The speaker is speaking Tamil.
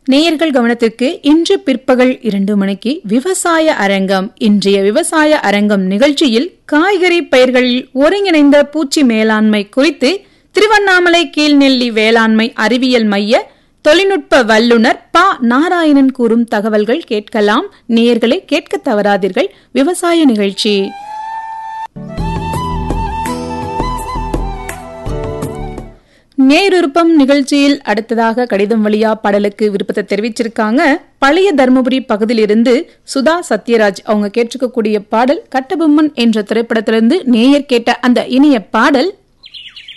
நேயர்கள் கவனத்திற்கு இன்று பிற்பகல் இரண்டு மணிக்கு விவசாய அரங்கம் இன்றைய விவசாய அரங்கம் நிகழ்ச்சியில் காய்கறி பயிர்களில் ஒருங்கிணைந்த பூச்சி மேலாண்மை குறித்து திருவண்ணாமலை கீழ்நெல்லி வேளாண்மை அறிவியல் மைய தொழில்நுட்ப வல்லுநர் ப நாராயணன் கூறும் தகவல்கள் கேட்கலாம் நேயர்களை கேட்க தவறாதீர்கள் விவசாய நிகழ்ச்சி நேருப்பம் நிகழ்ச்சியில் அடுத்ததாக கடிதம் வழியா பாடலுக்கு விருப்பத்தை தெரிவிச்சிருக்காங்க பழைய தருமபுரி பகுதியிலிருந்து சுதா சத்யராஜ் அவங்க கேட்டிருக்கக்கூடிய பாடல் கட்டபொம்மன் என்ற திரைப்படத்திலிருந்து நேயர் கேட்ட அந்த இனிய பாடல்